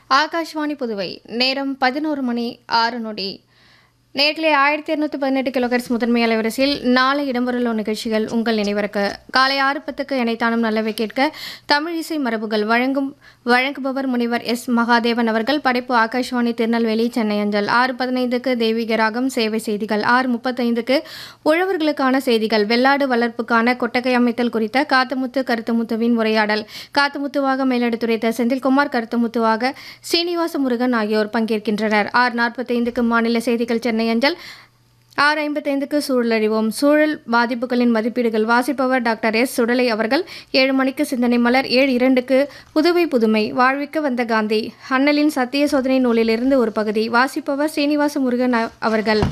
ஆகாஷ்வாணி புதுவை நேரம் பதினோரு மணி ஆறு நொடி நேர்களே ஆயிரத்தி இரநூத்தி பதினெட்டு கிலோகர்ஸ் முதன்மை அலைவரிசையில் நாளை இடம்பெறவுள்ள நிகழ்ச்சிகள் உங்கள் நினைவிறக்க காலை ஆறு பத்துக்கு இணைத்தானும் நல்லவை கேட்க தமிழ் இசை மரபுகள் வழங்கும் வழங்குபவர் முனிவர் எஸ் மகாதேவன் அவர்கள் படைப்பு ஆகாஷ்வாணி திருநெல்வேலி சென்னை அஞ்சல் ஆறு பதினைந்துக்கு தெய்வீக ராகம் சேவை செய்திகள் ஆறு முப்பத்தைந்துக்கு உழவர்களுக்கான செய்திகள் வெள்ளாடு வளர்ப்புக்கான கொட்டகை அமைத்தல் குறித்த காத்தமுத்து கருத்துமுத்துவின் உரையாடல் காத்தமுத்துவாக மேலெடுத்துரைத்த செந்தில்குமார் கருத்துமுத்துவாக சீனிவாச முருகன் ஆகியோர் பங்கேற்கின்றனர் ஆறு நாற்பத்தைந்துக்கு மாநில செய்திகள் சென்னை அஞ்சல் ஆறு ஐம்பத்தைந்துக்கு சூழலறிவோம் சூழல் பாதிப்புகளின் மதிப்பீடுகள் வாசிப்பவர் டாக்டர் எஸ் சுடலை அவர்கள் ஏழு மணிக்கு சிந்தனை மலர் ஏழு இரண்டுக்கு புதுவை புதுமை வாழ்விக்க வந்த காந்தி அண்ணலின் சத்திய சோதனை நூலிலிருந்து ஒரு பகுதி வாசிப்பவர் சீனிவாச முருகன் அ- அவர்கள்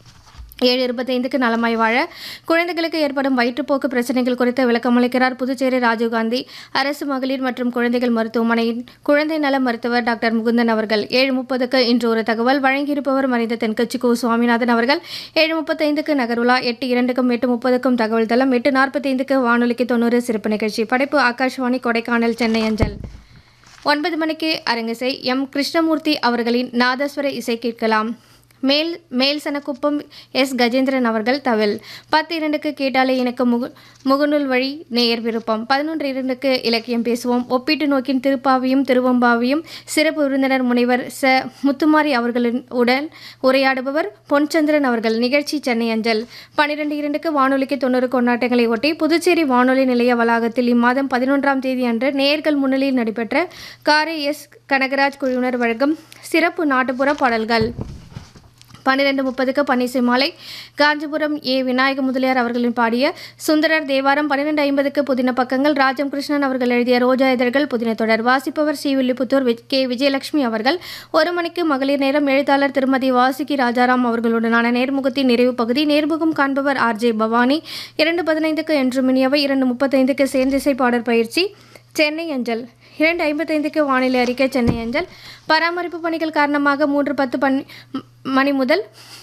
ஏழு இருபத்தைந்துக்கு நலமாய் வாழ குழந்தைகளுக்கு ஏற்படும் வயிற்றுப்போக்கு பிரச்சனைகள் குறித்து விளக்கமளிக்கிறார் புதுச்சேரி ராஜீவ்காந்தி அரசு மகளிர் மற்றும் குழந்தைகள் மருத்துவமனையின் குழந்தை நல மருத்துவர் டாக்டர் முகுந்தன் அவர்கள் ஏழு முப்பதுக்கு இன்று ஒரு தகவல் வழங்கியிருப்பவர் மறைந்த தென்கட்சி கு சுவாமிநாதன் அவர்கள் ஏழு முப்பத்தைந்துக்கு நகருலா எட்டு இரண்டுக்கும் எட்டு முப்பதுக்கும் தகவல் தளம் எட்டு நாற்பத்தைந்துக்கு வானொலிக்கு தொண்ணூறு சிறப்பு நிகழ்ச்சி படைப்பு ஆகாஷ்வாணி கொடைக்கானல் சென்னை அஞ்சல் ஒன்பது மணிக்கு அரங்கிசை எம் கிருஷ்ணமூர்த்தி அவர்களின் நாதஸ்வர இசை கேட்கலாம் மேல் மேல் சனக்குப்பம் எஸ் கஜேந்திரன் அவர்கள் தவில் பத்து இரண்டுக்கு கேட்டாலே எனக்கு முகு முகநூல் வழி நேயர் விருப்பம் பதினொன்று இரண்டுக்கு இலக்கியம் பேசுவோம் ஒப்பீட்டு நோக்கின் திருப்பாவியும் திருவம்பாவியும் சிறப்பு விருந்தினர் முனைவர் ச முத்துமாரி அவர்களின் உடன் உரையாடுபவர் பொன்சந்திரன் அவர்கள் நிகழ்ச்சி சென்னை அஞ்சல் பன்னிரெண்டு இரண்டுக்கு வானொலிக்கு தொண்ணூறு கொண்டாட்டங்களை ஒட்டி புதுச்சேரி வானொலி நிலைய வளாகத்தில் இம்மாதம் பதினொன்றாம் தேதி அன்று நேர்கள் முன்னிலையில் நடைபெற்ற காரை எஸ் கனகராஜ் குழுவினர் வழங்கும் சிறப்பு நாட்டுப்புற பாடல்கள் பன்னிரெண்டு முப்பதுக்கு பன்னிசை மாலை காஞ்சிபுரம் ஏ விநாயக முதலியார் அவர்களின் பாடிய சுந்தரர் தேவாரம் பன்னிரெண்டு ஐம்பதுக்கு புதின பக்கங்கள் ராஜம் கிருஷ்ணன் அவர்கள் எழுதிய ரோஜா இதழ்கள் புதின தொடர் வாசிப்பவர் C Villiputhur V- K Vijayalakshmi அவர்கள் ஒரு மணிக்கு மகளிர் நேரம் எழுத்தாளர் திருமதி வாசுகி ராஜாராம் அவர்களுடனான நேர்முகத்தின் நிறைவு பகுதி நேர்முகம் காண்பவர் ஆர் ஜே பவானி இரண்டு பதினைந்துக்கு என்று மினியவை இரண்டு முப்பத்தைந்துக்கு சேர்ந்திசை பாடற் பயிற்சி சென்னை அஞ்சல் இரண்டு ஐம்பத்தைந்துக்கு வானிலை அறிக்கை சென்னை அஞ்சல் பராமரிப்பு பணிகள் காரணமாக மூன்று பத்து பணி மணி முதல்